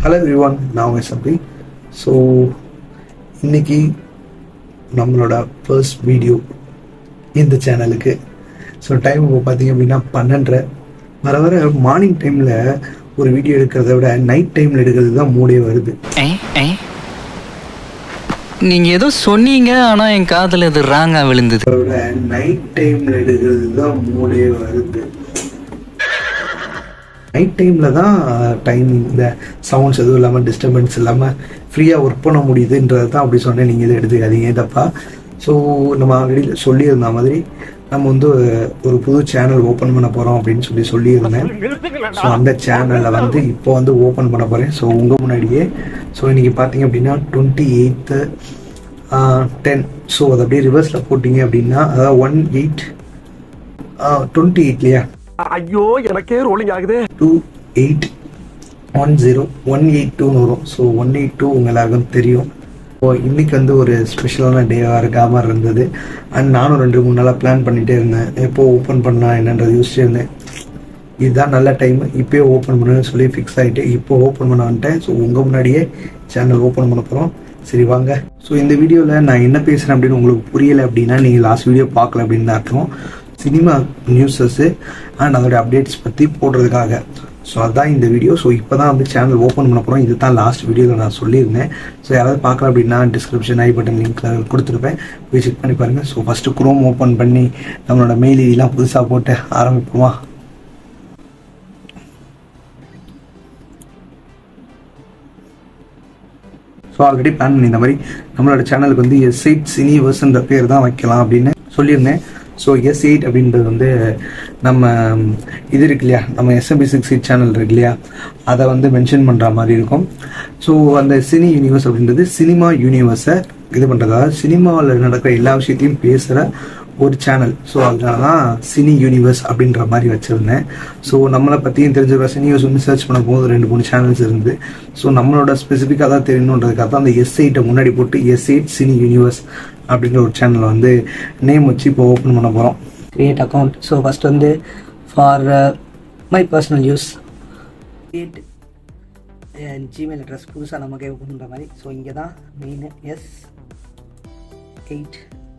Hello everyone நான் உங்கள் சபி so இன்னைக்கு நம்மளோட ஃபர்ஸ்ட் வீடியோ இந்த சேனலுக்கு ஸோ டைம் இப்போ பார்த்தீங்க அப்படின்னா பன்னெண்டரை வர வர மார்னிங் டைமில் ஒரு வீடியோ எடுக்கிறத விட நைட் டைமில் எடுக்கிறது தான் மூடே வருது ஏ, ஏ. நீங்க ஏதோ சொன்னீங்க ஆனா என் காதுல இது ராங்கா விழுந்தது அதை விட நைட் டைமில் எடுக்கிறது தான் மூடே வருது நைட் டைமில் தான் டைம் இந்த சவுண்ட்ஸ் எதுவும் இல்லாமல் டிஸ்டர்பன்ஸ் இல்லாமல் ஃப்ரீயாக ஒர்க் பண்ண முடியுதுன்றது தான் அப்படி சொன்னேன் நீங்கள் இதை எடுத்துக்காதீங்க தப்பா ஸோ நம்ம ஆல்ரெடி சொல்லியிருந்த மாதிரி நம்ம வந்து ஒரு புது சேனல் ஓப்பன் பண்ண போகிறோம் அப்படின்னு சொல்லி சொல்லியிருந்தேன் ஸோ அந்த சேனலில் வந்து இப்போ வந்து ஓப்பன் பண்ண போகிறேன் ஸோ உங்கள் முன்னாடியே ஸோ இன்றைக்கி பார்த்தீங்க அப்படின்னா டுவெண்ட்டி எயித்து டென் ஸோ அதை அப்படியே ரிவர்ஸில் போட்டிங்க அப்படின்னா அதாவது ஒன் எயிட் டுவெண்ட்டி எயிட்லையா ஐயோ எனக்கே ரோலிங் ஆகுதே two eight one zero one eight டூன்னு வரும் ஸோ ஒன் எயிட் டூ உங்கள் எல்லாருக்கும் தெரியும் ஸோ இன்னைக்கு வந்து ஒரு ஸ்பெஷலான டேவாக இருக்காமல் இருந்தது அண்ட் நானும் ரெண்டு மூணு நாளாக பிளான் பண்ணிகிட்டே இருந்தேன் எப்போ ஓப்பன் பண்ணா என்னன்றது யோசிச்சுட்டு இருந்தேன் இதுதான் நல்ல டைம் இப்போயே ஓப்பன் பண்ணுன்னு சொல்லி ஃபிக்ஸ் ஆகிட்டு இப்போ ஓப்பன் பண்ண வந்துட்டேன் ஸோ உங்கள் முன்னாடியே சேனல் ஓப்பன் பண்ண போகிறோம் சரி வாங்க ஸோ இந்த வீடியோவில் நான் என்ன பேசுகிறேன் அப்படின்னு உங்களுக்கு புரியலை அப்படின்னா நீங்கள் லாஸ்ட் வீடியோ பார்க்கல அப்படின்னு தான் அர்த்தம் சினிமா நியூஸஸ்ஸு அண்ட் அதோடைய அப்டேட்ஸ் பற்றி போடுறதுக்காக ஸோ அதுதான் இந்த வீடியோ ஸோ இப்போ தான் வந்து சேனல் ஓப்பன் பண்ண போகிறோம் இது தான் லாஸ்ட் வீடியோவில் நான் சொல்லியிருந்தேன் ஸோ யாராவது பார்க்கல அப்படின்னா டிஸ்கிரிப்ஷன் ஐ பட்டன் லிங்க்கில் கொடுத்துருப்பேன் போய் செக் பண்ணி பாருங்கள் ஸோ ஃபஸ்ட்டு குரோம் ஓப்பன் பண்ணி நம்மளோட மெயில் ஐடிலாம் புதுசாக போட்டு ஆரம்பிப்போமா ஸோ ஆல்ரெடி பிளான் பண்ணி இந்த மாதிரி நம்மளோட சேனலுக்கு வந்து எஸ் எயிட் சினிவர்ஸ்ன்ற பேர் தான் வைக்கலாம் அப்படின்னு சொல்லியிருந்தேன் ஸோ எஸ் எயிட் அப்படின்றது வந்து நம்ம இது இருக்கு இல்லையா நம்ம எஸ்எம்பி சிக்ஸ் எயிட் சேனல் இருக்கு இல்லையா அதை வந்து மென்ஷன் பண்ணுற மாதிரி இருக்கும் ஸோ அந்த சினி யூனிவர்ஸ் அப்படின்றது சினிமா யூனிவர்ஸை இது பண்ணுறதா சினிமாவில் நடக்கிற எல்லா விஷயத்தையும் பேசுகிற ஒரு சேனல் ஸோ அதனால தான் சினி யூனிவர்ஸ் அப்படின்ற மாதிரி வச்சுருந்தேன் ஸோ நம்மளை பற்றியும் தெரிஞ்சிருக்க சினி யூஸ் வந்து சர்ச் பண்ண போது ரெண்டு மூணு சேனல்ஸ் இருந்து ஸோ நம்மளோட ஸ்பெசிஃபிக்காக தான் தெரியணுன்றதுக்காக தான் அந்த எஸ் எயிட்டை முன்னாடி போட்டு எஸ் எயிட் சினி யூனிவர்ஸ் அப்படின்ற ஒரு சேனலை வந்து நேம் வச்சு இப்போ ஓப்பன் பண்ண போகிறோம் create account so first வந்து for uh, my personal use create and gmail address புதுசாக நமக்கே ஓப்பன் பண்ணுற மாதிரி ஸோ இங்கே தான் மெயின் எஸ் எயிட்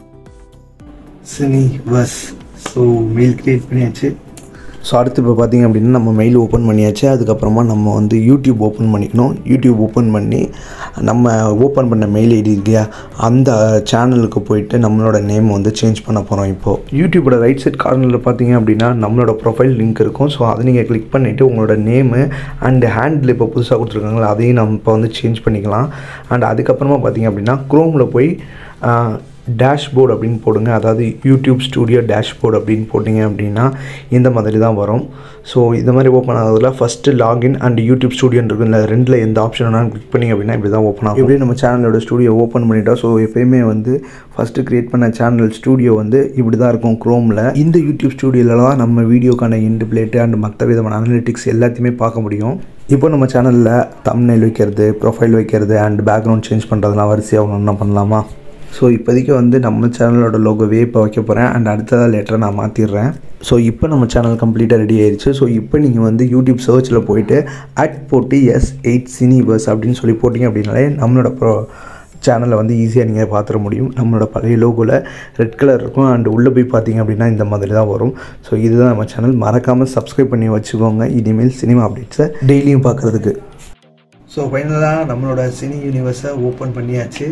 சினிவர்ஸ் ஸோ மெயில் கிரியேட் பண்ணியாச்சு ஸோ அடுத்து இப்போ பார்த்தீங்க அப்படின்னா நம்ம மெயில் ஓப்பன் பண்ணியாச்சு அதுக்கப்புறமா நம்ம வந்து யூடியூப் ஓப்பன் பண்ணிக்கணும் யூடியூப் ஓப்பன் பண்ணி நம்ம ஓப்பன் பண்ண மெயில் ஐடி இல்லையா அந்த சேனலுக்கு போயிட்டு நம்மளோட நேம் வந்து சேஞ்ச் பண்ண போகிறோம் இப்போது யூடியூபோட ரைட் சைட் கார்னரில் பார்த்தீங்க அப்படின்னா நம்மளோட ப்ரொஃபைல் லிங்க் இருக்கும் ஸோ அதை நீங்கள் கிளிக் பண்ணிவிட்டு உங்களோட நேமு அண்ட் ஹேண்டில் இப்போ புதுசாக கொடுத்துருக்காங்களா அதையும் நம்ம இப்போ வந்து சேஞ்ச் பண்ணிக்கலாம் அண்ட் அதுக்கப்புறமா பார்த்தீங்க அப்படின்னா க்ரோமில் போய் டேஷ்போர்டு அப்படின்னு போடுங்க அதாவது யூடியூப் ஸ்டூடியோ டேஷ்போர்டு அப்படின்னு போட்டிங்க அப்படின்னா இந்த மாதிரி தான் வரும் ஸோ இந்த மாதிரி ஓப்பன் ஆகுதுல ஃபஸ்ட்டு லாகின் அண்ட் யூடியூப் ஸ்டூடியோன்னு இருக்கும் இல்லை ரெண்டில் எந்த ஆப்ஷன் வேணாலும் கிளிக் பண்ணிங்க அப்படின்னா இப்படி தான் ஓப்பன் ஆகும் இப்படி நம்ம சேனலோட ஸ்டூடியோ ஓப்பன் பண்ணிட்டோம் ஸோ எப்பயுமே வந்து ஃபஸ்ட்டு க்ரியேட் பண்ண சேனல் ஸ்டூடியோ வந்து இப்படி தான் இருக்கும் க்ரோமில் இந்த யூடியூப் ஸ்டூடியோவில் தான் நம்ம வீடியோக்கான இண்டு பிளேட்டு அண்ட் மற்ற விதமான அனலிட்டிக்ஸ் எல்லாத்தையுமே பார்க்க முடியும் இப்போ நம்ம சேனலில் தம்ப்நெயில் வைக்கிறது ப்ரொஃபைல் வைக்கிறது அண்ட் பேக்ரவுண்ட் சேஞ்ச் பண்ணுறதுலாம் வரிசையாக ஒன்று பண்ணலாமா ஸோ இப்போதைக்கு வந்து நம்ம சேனலோட லோகோவே இப்போ வைக்க போகிறேன் அண்ட் அடுத்ததாக லேட்டராக நான் மாற்றிடுறேன் ஸோ இப்போ நம்ம சேனல் கம்ப்ளீட்டாக ரெடி ஆயிடுச்சு ஸோ இப்போ நீங்கள் வந்து யூடியூப் சர்ச்சில் போயிட்டு அட் போட்டு எஸ் எயிட் சினிவர்ஸ் அப்படின்னு சொல்லி போட்டிங்க அப்படின்னாலே நம்மளோட ப்ரோ சேனலை வந்து ஈஸியாக நீங்கள் பார்த்துட முடியும் நம்மளோட பழைய லோகோவில் ரெட் கலர் இருக்கும் அண்ட் உள்ளே போய் பார்த்தீங்க அப்படின்னா இந்த மாதிரி தான் வரும் ஸோ இதுதான் நம்ம சேனல் மறக்காமல் சப்ஸ்கிரைப் பண்ணி வச்சுக்கோங்க இனிமேல் சினிமா அப்டேட்ஸை டெய்லியும் பார்க்குறதுக்கு ஸோ ஃபைனலாக நம்மளோட சினி யூனிவர்ஸை ஓப்பன் பண்ணியாச்சு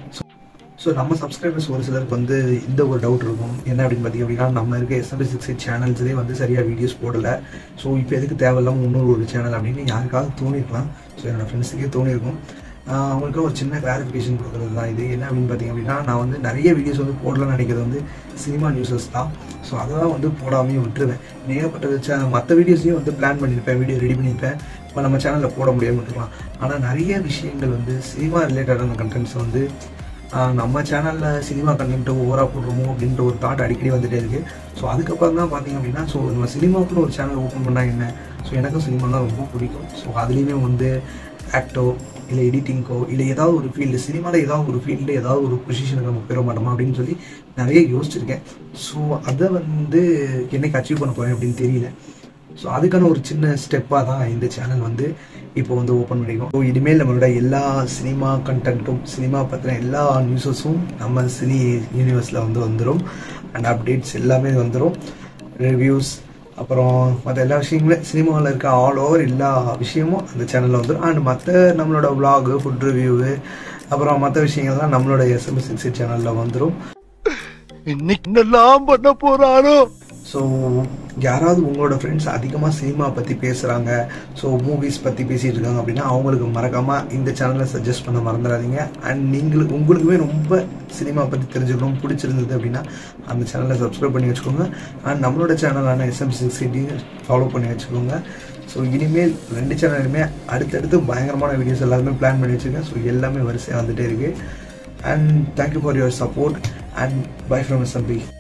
ஸோ நம்ம சப்ஸ்கிரைபர்ஸ் ஒரு சிலருக்கு வந்து இந்த ஒரு டவுட் இருக்கும் என்ன அப்படின்னு பார்த்தீங்க அப்படின்னா நம்ம இருக்க எஸ்எம்பி சிக்ஸ் எயிட் சேனல்ஸ்லேயே வந்து சரியாக வீடியோஸ் போடலை ஸோ இப்போ எதுக்கு தேவையில்லாமல் இன்னொரு ஒரு சேனல் அப்படின்னு யாருக்காவது தோணிருக்கலாம் ஸோ என்னோட ஃப்ரெண்ட்ஸுக்கே தோணியிருக்கும் ஆஹ் அவங்களுக்கு ஒரு சின்ன கிளாரிஃபிகேஷன் கொடுக்குறது தான் இது என்ன அப்படின்னு பார்த்தீங்க அப்படின்னா நான் வந்து நிறைய வீடியோஸ் வந்து போடலாம்னு நினைக்கிறது வந்து சினிமா நியூஸஸ் தான் ஸோ அதை தான் வந்து போடாமையே விட்டுருவேன் ஏகப்பட்ட வச்ச மற்ற வீடியோஸையும் வந்து பிளான் பண்ணியிருப்பேன் வீடியோ ரெடி பண்ணியிருப்பேன் இப்போ நம்ம சேனலில் போட முடியாமல் விட்டுருக்கலாம் ஆனால் நிறைய விஷயங்கள் வந்து சினிமா ரிலேட்டடான கண்டென்ட்ஸ் வந்து ஆஹ் நம்ம சேனலில் சினிமா கண்டென்ட் ஓவராக போடுறோமோ அப்படின்ற ஒரு தாட் அடிக்கடி வந்துட்டே இருக்குது ஸோ அதுக்கப்புறம் தான் பார்த்தீங்க அப்படின்னா ஸோ நம்ம சினிமாவுக்குன்னு ஒரு சேனல் ஓப்பன் பண்ணால் என்ன ஸோ எனக்கும் சினிமா தான் ரொம்ப பிடிக்கும் ஸோ அதுலேயுமே வந்து ஆக்டோ இல்லை எடிட்டிங்கோ இல்லை ஏதாவது ஒரு ஃபீல்டு சினிமாவில் ஏதாவது ஒரு ஃபீல்டு ஏதாவது ஒரு பொசிஷனுக்கு நம்ம பெற மாட்டோமா அப்படின்னு சொல்லி நிறைய யோசிச்சிருக்கேன் ஸோ அதை வந்து என்னைக்கு அச்சீவ் பண்ண போகிறேன் அப்படின்னு தெரியல ஸோ அதுக்கான ஒரு சின்ன ஸ்டெப்பாக தான் இந்த சேனல் வந்து இப்போ வந்து ஓப்பன் பண்ணிருக்கோம் ஸோ இனிமேல் நம்மளோட எல்லா சினிமா கண்டென்ட்டும் சினிமா பற்றின எல்லா நியூஸஸும் நம்ம சினி யூனிவர்ஸில் வந்து வந்துடும் அண்ட் அப்டேட்ஸ் எல்லாமே வந்துடும் ரிவ்யூஸ் அப்புறம் மற்ற எல்லா விஷயங்களும் சினிமாவில் இருக்க ஆல் ஓவர் எல்லா விஷயமும் அந்த சேனலில் வந்துடும் அண்ட் மற்ற நம்மளோட vlog ஃபுட் ரிவ்யூவு அப்புறம் மற்ற விஷயங்கள்லாம் நம்மளோட எஸ்எம்எஸ் சிக்ஸி சேனலில் வந்துடும் இன்னைக்கு என்னெல்லாம் பண்ண போறாரோ ஸோ யாராவது உங்களோட ஃப்ரெண்ட்ஸ் அதிகமாக சினிமா பற்றி பேசுகிறாங்க ஸோ மூவிஸ் பற்றி பேசிகிட்டு இருக்காங்க அப்படின்னா அவங்களுக்கு மறக்காமல் இந்த சேனலை சஜஸ்ட் பண்ண மறந்துடாதீங்க அண்ட் நீங்களுக்கு உங்களுக்குமே ரொம்ப சினிமா பற்றி தெரிஞ்சுக்கணும் பிடிச்சிருந்தது அப்படின்னா அந்த சேனலை சப்ஸ்கிரைப் பண்ணி வச்சுக்கோங்க அண்ட் நம்மளோட சேனலான எஸ்எம் சிக்ஸ்டி ஃபாலோ பண்ணி வச்சுக்கோங்க ஸோ இனிமேல் ரெண்டு சேனலுமே அடுத்தடுத்து பயங்கரமான வீடியோஸ் எல்லாருமே பிளான் பண்ணி வச்சுருக்கேன் ஸோ எல்லாமே வரிசையாக வந்துட்டே இருக்குது and thank you for your support and bye from SMP